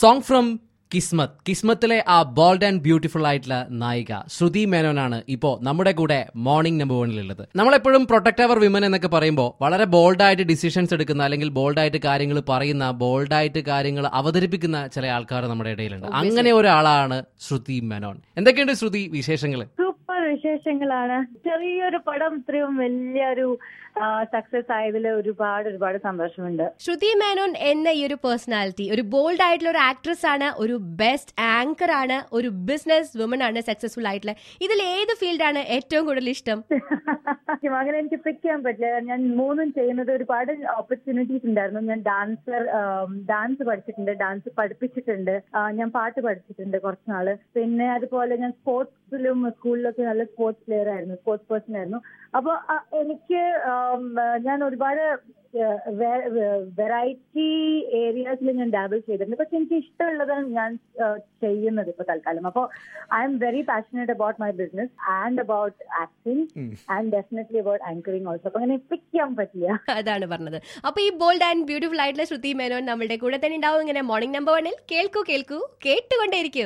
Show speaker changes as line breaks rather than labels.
song from കിസ്മത്ത് കിസ്മത്തിലെ ആ bold and beautiful ആയിട്ടുള്ള നായിക ശ്രുതി മേനോനാണ് ഇപ്പോ നമ്മുടെ കൂടെ മോർണിംഗ് നമ്പർ വണ്ണിലുള്ളത് നമ്മളെപ്പോഴും പ്രൊട്ടക്ട് അവർ വിമൻ എന്നൊക്കെ പറയുമ്പോൾ വളരെ ബോൾഡായിട്ട് ഡിസിഷൻസ് എടുക്കുന്ന അല്ലെങ്കിൽ ബോൾഡായിട്ട് കാര്യങ്ങൾ പറയുന്ന ബോൾഡായിട്ട് കാര്യങ്ങൾ അവതരിപ്പിക്കുന്ന ചില ആൾക്കാർ നമ്മുടെ ഇടയിലുണ്ട് അങ്ങനെ ഒരാളാണ് ശ്രുതി മേനോൻ എന്തൊക്കെയുണ്ട് ശ്രുതി വിശേഷങ്ങൾ
സൂപ്പർ വിശേഷങ്ങളാണ് ചെറിയൊരു പടം ഇത്രയും വലിയൊരു സക്സസ് ആയതിൽ ഒരുപാട് ഒരുപാട് സന്തോഷമുണ്ട്
ശ്രുതി മേനോൻ എന്ന ഈ ഒരു പേഴ്സണാലിറ്റി ഒരു ബോൾഡ് ആയിട്ടുള്ള ഒരു ആക്ട്രസ് ആണ് ഒരു ബെസ്റ്റ് ആങ്കർ ആണ് ഒരു ബിസിനസ് വുമൺ ആണ് സക്സസ്ഫുൾ ആയിട്ടുള്ള ഇതിൽ ഏത് ഫീൽഡാണ് ഏറ്റവും കൂടുതൽ ഇഷ്ടം
അങ്ങനെ എനിക്ക് പിക്ക് ചെയ്യാൻ പറ്റില്ല ഞാൻ മൂന്നും ചെയ്യുന്നത് ഒരുപാട് ഓപ്പർച്യൂണിറ്റീസ് ഉണ്ടായിരുന്നു ഞാൻ ഡാൻസർ ഡാൻസ് പഠിച്ചിട്ടുണ്ട് ഡാൻസ് പഠിപ്പിച്ചിട്ടുണ്ട് ആ, ഞാൻ പാട്ട് പഠിച്ചിട്ടുണ്ട് കുറച്ച് നാള് പിന്നെ അതുപോലെ ഞാൻ സ്പോർട്സിലും സ്കൂളിലൊക്കെ നല്ല സ്പോർട്സ് പ്ലെയർ ആയിരുന്നു സ്പോർട്സ് പേഴ്സൺ ആയിരുന്നു അപ്പൊ ആ, എനിക്ക് ആം, ഞാൻ ഒരുപാട് വെറൈറ്റി ഏരിയാസിൽ ഞാൻ ഡാബിൾ ചെയ്തിട്ടുണ്ട് പക്ഷെ എനിക്ക് ഇഷ്ടമുള്ളതാണ് ഞാൻ ആ, ചെയ്യുന്നത് ഇപ്പൊ തൽക്കാലം അപ്പോൾ I'm very passionate about my business and about acting and definitely about anchoring also അപ്പൊ അങ്ങനെ പിക്ക് ചെയ്യാൻ പറ്റില്ല
അതാണ് പറഞ്ഞത് അപ്പൊ ഈ ബോൾഡ് ആൻഡ് ബ്യൂട്ടിഫുൾ ആയിട്ടുള്ള ശ്രുതി മേനോൻ നമ്മുടെ കൂടെ തന്നെ ഉണ്ടാവും ഇങ്ങനെ മോർണിംഗ് നമ്പർ വണ്ണിൽ കേൾക്കൂ കേൾക്കൂ കേട്ടുകൊണ്ടേയിരിക്കൂ